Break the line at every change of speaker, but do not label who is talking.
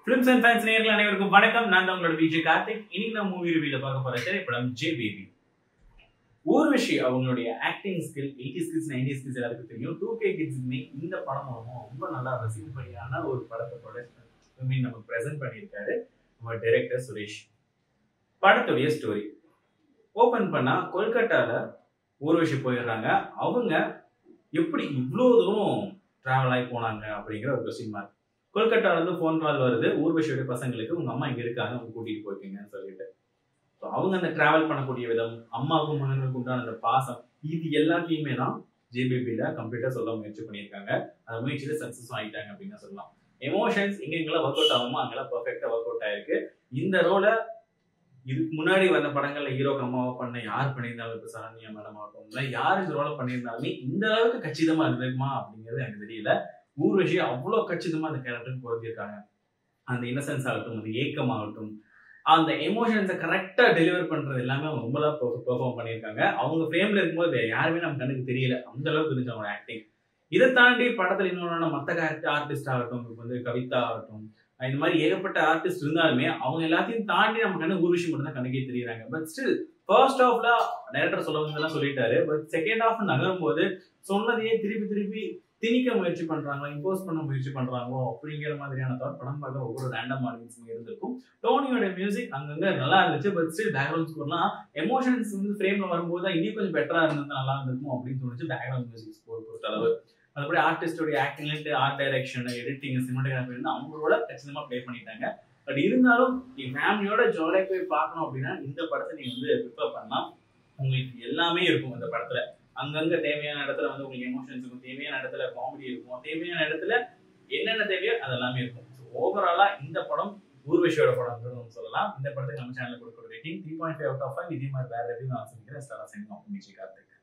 films and fans நேயர்கள் அனைவருக்கும் வணக்கம் நான் தான் உங்களோட விஜய் கார்த்திக் இன்னைக்கு நான் மூவி ரிவியூல பார்க்க போற திரைப்படம் ஜே பேபி ஊர்வஷி அவங்களுடைய acting skill eighty skills ninety skills எல்லாருக்கும் தெரியும் டூ கே கிட்ஸுக்குமே இந்த படம் மூலமா ரொம்ப நல்லா ரசிக்கும்படியான ஒரு படத்தை ப்ரொடக்ட் நமக்கு ப்ரெசென்ட் பண்ணியிருக்காரு நம்ம டைரக்டர் சுரேஷ் படத்துடைய ஸ்டோரி ஓபன் பண்ணா கொல்கட்டால ஊர்வஷி போயிடுறாங்க அவங்க எப்படி இவ்வளோ தூரம் டிராவல் ஆகி போனாங்க அப்படிங்கிற ஒரு கொஸ்டின் மார்க் கொல்கட்டால இருந்து ஃபோன் கால் வருது ஊர்வஷியோட பசங்களுக்கு உங்க அம்மா இங்க இருக்காங்க அவங்க கூட்டிட்டு போய்க்கீங்கன்னு சொல்லிட்டு ஸோ அவங்க அந்த டிராவல் பண்ணக்கூடிய விதம் அம்மாவுக்கும் மகனுக்கு உண்டான அந்த பாசம் இது எல்லாத்தையுமே தான் ஜேபிபியில கம்ப்ளீட்டா சொல்ல முயற்சி பண்ணியிருக்காங்க அந்த முயற்சியில சக்சஸும் ஆயிட்டாங்க அப்படின்னு தான் சொல்லலாம் எமோஷன்ஸ் எங்க எங்கெல்லாம் ஒர்க் அவுட் ஆகுமோ அங்கெல்லாம் பர்ஃபெக்டா ஒர்க் அவுட் ஆயிருக்கு இந்த ரோலை இதுக்கு முன்னாடி வந்த படங்கள்ல ஹீரோக்கு அம்மாவை பண்ண யார் பண்ணியிருந்தாலும் இப்போ சரண்யா மேடம் ஆகட்டும் இல்லை யார் இந்த ரோலை பண்ணியிருந்தாலுமே இந்த அளவுக்கு கச்சிதமா இருந்திருக்குமா அப்படிங்கிறது எனக்கு தெரியல ஊர்வஷி அவ்வளோ கச்சிதமா அந்த கேரக்டருக்கு பொருத்தியிருக்காங்க அந்த இன்னசென்ஸ் ஆகட்டும் அந்த ஏக்கம் ஆகட்டும் அந்த எமோஷன்ஸை கரெக்டாக டெலிவர் பண்றது எல்லாமே அவங்க ரொம்பலாம் பெர்ஃபார்ம் பண்ணியிருக்காங்க அவங்க ஃப்ரேம்ல இருக்கும்போது வேற யாருமே நம்ம கண்ணுக்கு தெரியல அந்த அளவுக்கு இருந்துச்சு அவங்களோட ஆக்டிங் இதை தாண்டி படத்தில் இன்னொன்று மற்ற கேரக்டர் ஆர்டிஸ்ட் ஆகட்டும் இப்போ வந்து கவிதா ஆகட்டும் இந்த மாதிரி ஏகப்பட்ட ஆர்டிஸ்ட் இருந்தாலுமே அவங்க எல்லாத்தையும் தாண்டி நம்ம கண்ணு ஊர்வஷி மட்டும் தான் கண்ணுக்கே தெரியுறாங்க பட் ஸ்டில் ஃபர்ஸ்ட் ஹாஃப்ல டைரக்டர் சொல்ல வந்ததெல்லாம் சொல்லிட்டாரு பட் செகண்ட் ஹாஃப் நகரும் போது சொன்னதையே திருப்பி திருப்பி திணிக்க முயற்சி பண்றாங்களோ இம்போஸ் பண்ண முயற்சி பண்றாங்களோ அப்படிங்கிற மாதிரியான தாட் படம் பார்க்க ஒவ்வொரு ரேண்டம் ஆடியன்ஸும் இருந்திருக்கும் டோனியோட மியூசிக் அங்கங்க நல்லா இருந்துச்சு பட் ஸ்டில் பேக்ரவுண்ட் ஸ்கோர்லாம் எமோஷன்ஸ் வந்து ஃப்ரேம்ல வரும்போது தான் இன்னும் கொஞ்சம் பெட்டரா இருந்தது நல்லா இருந்திருக்கும் அப்படின்னு தோணுச்சு பேக்ரவுண்ட் மியூசிக் ஸ்கோர் பொறுத்த அளவு அதுபடி ஆர்டிஸ்டோடைய ஆக்டிங்லேருந்து ஆர்ட் டைரக்ஷன் எடிட்டிங் சினிமாட்டோகிராஃபி வந்து அவங்களோட கச்சிதமா ப்ளே பண்ணிட்டாங்க பட் இருந்தாலும் நீ ஃபேமிலியோட ஜாலியாக போய் பார்க்கணும் அப்படின்னா இந்த படத்தை நீங்க வந்து ப்ரிப்பேர் பண்ணலாம் உங்களுக்கு எல்லாமே இருக்கும் இந்த படத்துல அங்கங்க தேவையான இடத்துல வந்து உங்களுக்கு எமோஷன்ஸ் இருக்கும் தேவையான இடத்துல காமெடி இருக்கும் தேவையான இடத்துல என்னென்ன தேவையோ அது எல்லாமே இருக்கும் ஸோ ஓவராலா இந்த படம் ஊர்வஷியோட படம் சொல்லலாம் இந்த படத்துக்கு நம்ம சேனல் கொடுக்குற rating three point five out of five இதே மாதிரி வேற எதுவும் நான் சொல்லிக்கிறேன் ஸ்டாரா சைனிங் ஆஃப் கார்த்திக்